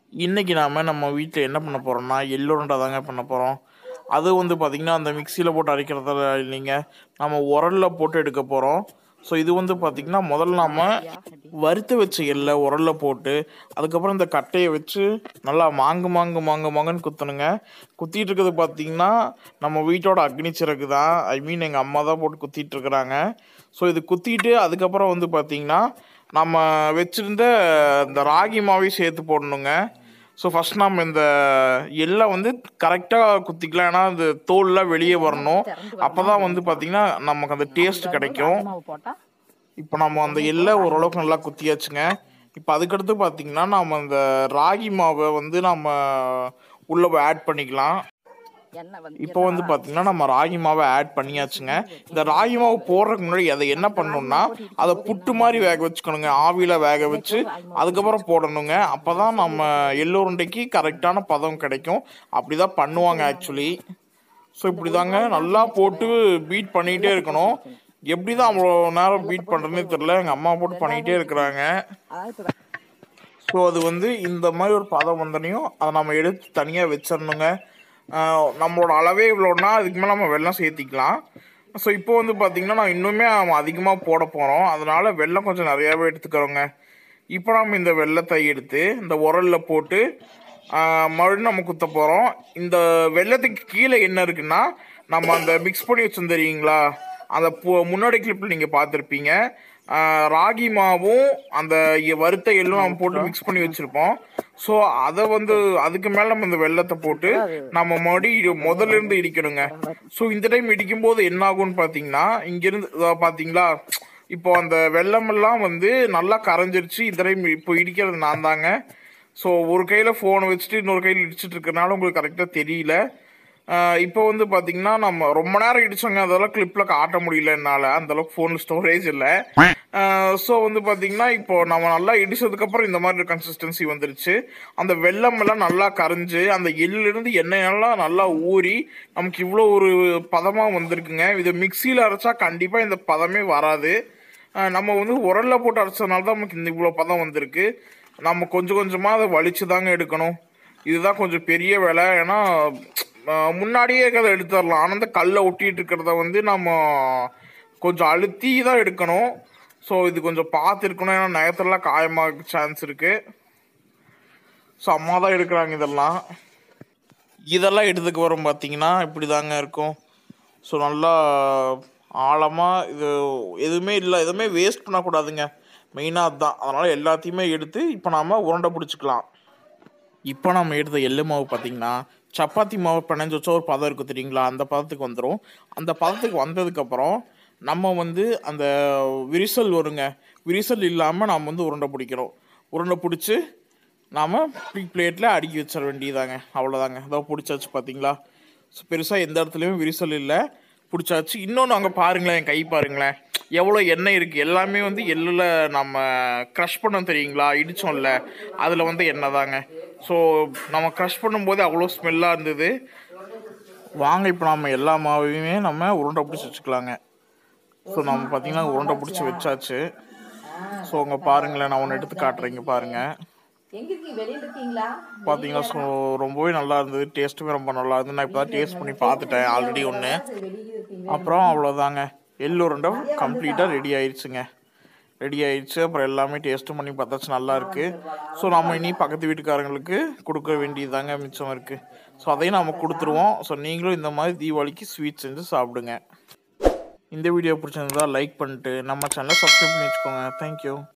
இன்னைக்கு நாம நம்ம வீட்டில் என்ன பண்ண போறோம்னா எள்ளுருண்டை தாங்க பண்ண போகிறோம் அது வந்து பார்த்திங்கன்னா அந்த மிக்சியில் போட்டு அரைக்கிறதுல இல்லைங்க நம்ம உரலில் போட்டு எடுக்க போகிறோம் ஸோ இது வந்து பார்த்திங்கன்னா முதல்ல நாம வறுத்து வச்ச எள்ளை உரலில் போட்டு அதுக்கப்புறம் இந்த கட்டையை வச்சு நல்லா மாங்கு மாங்கு மாங்கு மாங்குன்னு குத்தணுங்க குத்திட்டு இருக்கிறது பார்த்திங்கன்னா நம்ம வீட்டோட அக்னி சிறகு தான் ஐ மீன் எங்கள் அம்மா தான் போட்டு குத்திட்டு இருக்கிறாங்க ஸோ இது குத்திட்டு அதுக்கப்புறம் வந்து பார்த்திங்கன்னா நம்ம வச்சுருந்த இந்த ராகி மாவையும் சேர்த்து போடணுங்க ஸோ ஃபஸ்ட் நம்ம இந்த எள்ளை வந்து கரெக்டாக குத்திக்கலாம் ஏன்னா அந்த தோல்லாம் வெளியே வரணும் அப்போ தான் வந்து பார்த்திங்கன்னா நமக்கு அந்த டேஸ்ட் கிடைக்கும் மாவு போட்டா இப்போ நம்ம அந்த எள்ளை ஓரளவுக்கு நல்லா குத்தியாச்சுங்க இப்போ அதுக்கடுத்து பார்த்தீங்கன்னா நம்ம அந்த ராகி மாவை வந்து நம்ம உள்ளே ஆட் பண்ணிக்கலாம் எண்ணெய் வந்து இப்போ வந்து பார்த்தீங்கன்னா நம்ம ராகி மாவை ஆட் பண்ணியாச்சுங்க இந்த ராகி மாவு போடுறதுக்கு முன்னாடி அதை என்ன பண்ணணும்னா அதை புட்டு மாதிரி வேக வச்சுக்கணுங்க ஆவியில் வேக வச்சு அதுக்கப்புறம் போடணுங்க அப்போ தான் நம்ம எள்ளுருண்டைக்கு கரெக்டான பதம் கிடைக்கும் அப்படி தான் பண்ணுவாங்க ஆக்சுவலி ஸோ இப்படி தாங்க நல்லா போட்டு பீட் பண்ணிகிட்டே இருக்கணும் எப்படி தான் அவ்வளோ நேரம் பீட் பண்ணுறதுனே தெரில எங்கள் அம்மா போட்டு பண்ணிகிட்டே இருக்கிறாங்க அதாவது இப்ப ஸோ அது வந்து இந்த மாதிரி ஒரு பதம் வந்தனையும் அதை நம்ம எடுத்து தனியாக வச்சிடணுங்க ஆஹ் நம்மளோட அளவே இவ்வளோன்னா அதுக்கு மேலே நம்ம வெல்லம் சேர்த்திக்கலாம் ஸோ இப்போ வந்து பார்த்திங்கன்னா நான் இன்னுமே அதிகமாக போட போகிறோம் அதனால வெல்லம் கொஞ்சம் நிறையாவே எடுத்துக்கிறோங்க இப்போ நம்ம இந்த வெள்ளத்தை எடுத்து இந்த உரலில் போட்டு ஆஹ் மறுபடியும் நம்ம குத்த போகிறோம் இந்த வெள்ளத்துக்கு கீழே என்ன இருக்குன்னா நம்ம அந்த மிக்ஸ் பண்ணி வச்சிருந்தோம் தெரியுங்களா அந்த பு- முன்னாடி கிளிப்பில் நீங்கள் பார்த்துருப்பீங்க ராகி மாவும் அந்த எ- வறுத்த எள்ளும் நம்ம போட்டு மிக்ஸ் பண்ணி வச்சுருப்போம் ஸோ அதை வந்து அதுக்கு மேலே நம்ம இந்த வெள்ளத்தை போட்டு நம்ம மறுபடியும் முதல்ல இருந்து இடிக்கணுங்க ஸோ இந்த டைம் இடிக்கும்போது என்ன ஆகும்னு பார்த்தீங்கன்னா இங்கேருந்து இதோ பார்த்தீங்களா இப்போ அந்த வெள்ளமெல்லாம் வந்து நல்லா கரைஞ்சிருச்சு இந்த டைம் இப்போ இடிக்கிறது நான் தாங்க ஸோ ஒரு கையில் ஃபோனை வச்சுட்டு இன்னொரு கையில் இடிச்சிட்டு இருக்கறனால உங்களுக்கு கரெக்டாக தெரியல ஆஹ் இப்போ வந்து பார்த்தீங்கன்னா நம்ம ரொம்ப நேரம் இடிச்சோங்க அதெல்லாம் கிளிப்பில் காட்ட முடியல என்னால் அந்தளவுக்கு ஃபோனில் ஸ்டோரேஜ் இல்லை ஸோ வந்து பார்த்தீங்கன்னா இப்போ நம்ம நல்லா இடிச்சதுக்கப்புறம் இந்த மாதிரி கன்சிஸ்டன்சி வந்துருச்சு அந்த வெள்ளம் எல்லாம் நல்லா கரைஞ்சு அந்த எள்ளிலிருந்து எண்ணெயெல்லாம் நல்லா ஊறி நமக்கு இவ்வளோ ஒரு பதமாக வந்திருக்குங்க இது மிக்சியில் அரைச்சா கண்டிப்பாக இந்த பதமே வராது ஆஹ் நம்ம வந்து உரல்ல போட்டு அரைச்சதுனால தான் நமக்கு இந்த இவ்வளோ பதம் வந்திருக்கு நம்ம கொஞ்சம் கொஞ்சமாக அதை வலிச்சு தாங்க எடுக்கணும் இதுதான் கொஞ்சம் பெரிய வேலை ஏன்னா ஆஹ் முன்னாடியே அதை எடுத்துடலாம் ஆனால் அந்த கல்லை ஒட்டிட்டு இருக்கிறத வந்து நம்ம கொஞ்சம் அழுத்தி தான் எடுக்கணும் ஸோ இது கொஞ்சம் பார்த்து இருக்கணும் ஏன்னா நயத்துலலாம் காயமாக சான்ஸ் இருக்குது ஸோ அம்மா தான் எடுக்கிறாங்க இதெல்லாம் இதெல்லாம் எடுத்துக்கு வரும் பார்த்தீங்கன்னா இப்படி தாங்க இருக்கும் ஸோ நல்லா ஆழமாக இது எதுவுமே இல்லை எதுவுமே வேஸ்ட் பண்ணக்கூடாதுங்க மெயினாக அதுதான் அதனால் எல்லாத்தையுமே எடுத்து இப்போ நாம் உருண்டை பிடிச்சிக்கலாம் இப்போ நம்ம எடுத்த எள்ளு மாவு பார்த்தீங்கன்னா சப்பாத்தி மாவு பிணைஞ்சு வச்சா ஒரு பதம் இருக்குது தெரியுங்களா அந்த பதத்துக்கு வந்துடும் அந்த பதத்துக்கு வந்ததுக்கப்புறம் நம்ம வந்து அந்த விரிசல் வருங்க விரிசல் இல்லாமல் நாம் வந்து உருண்டை பிடிக்கிறோம் உருண்டை பிடிச்சி நாம் பிக் பிளேட்டில் அடுக்கி வச்சிட வேண்டியதாங்க அவ்வளோதாங்க அதோ பிடிச்சாச்சு பார்த்தீங்களா ஸோ பெருசாக எந்த இடத்துலையும் விரிசல் இல்லை பிடிச்சாச்சு இன்னொன்று அங்கே பாருங்களேன் என் கை பாருங்களேன் எவ்வளோ எண்ணெய் இருக்குது எல்லாமே வந்து எள்ளில் நம்ம க்ரஷ் பண்ணோம் தெரியுங்களா இடிச்சோம்ல அதில் வந்து எண்ணெய் தாங்க ஸோ நம்ம க்ரஷ் பண்ணும்போது அவ்வளோ ஸ்மெல்லாக இருந்தது வாங்க இப்போ நம்ம எல்லா மாவையுமே நம்ம உருண்டை பிடிச்சி வச்சுக்கலாங்க ஸோ நம்ம பார்த்தீங்கன்னா உருண்டை பிடிச்சி வச்சாச்சு ஸோ அங்கே பாருங்களேன் நான் ஒன்று எடுத்து காட்டுறேங்க பாருங்கள் எங்க இருக்கீங்க வெளியில இருக்கீங்களா பார்த்தீங்கன்னா ஸோ ரொம்பவே நல்லா இருந்தது டேஸ்ட்டுமே ரொம்ப நல்லா இருந்தது நான் இப்போ தான் டேஸ்ட் பண்ணி பார்த்துட்டேன் ஆல்ரெடி ஒன்று சரி, வெளியில இருக்கீங்க அப்புறம் அவ்வளோதாங்க எள்ளு உருண்டை கம்ப்ளீட்டாக ரெடி ஆயிடுச்சுங்க ரெடி ஆயிடுச்சு அப்புறம் எல்லாமே டேஸ்ட்டும் பண்ணி பார்த்தாச்சு நல்லா இருக்கு ஸோ நம்ம இனி பக்கத்து வீட்டுக்காரங்களுக்கு கொடுக்க வேண்டியதாங்க மிச்சம் இருக்கு ஸோ அதையும் நம்ம கொடுத்துருவோம் ஸோ நீங்களும் இந்த மாதிரி தீபாவளிக்கு ஸ்வீட் செஞ்சு சாப்பிடுங்க இந்த வீடியோ பிடிச்சிருந்தா லைக் பண்ணிட்டு நம்ம சேனலை சப்ஸ்கிரைப் பண்ணி வச்சுக்கோங்க தேங்க்யூ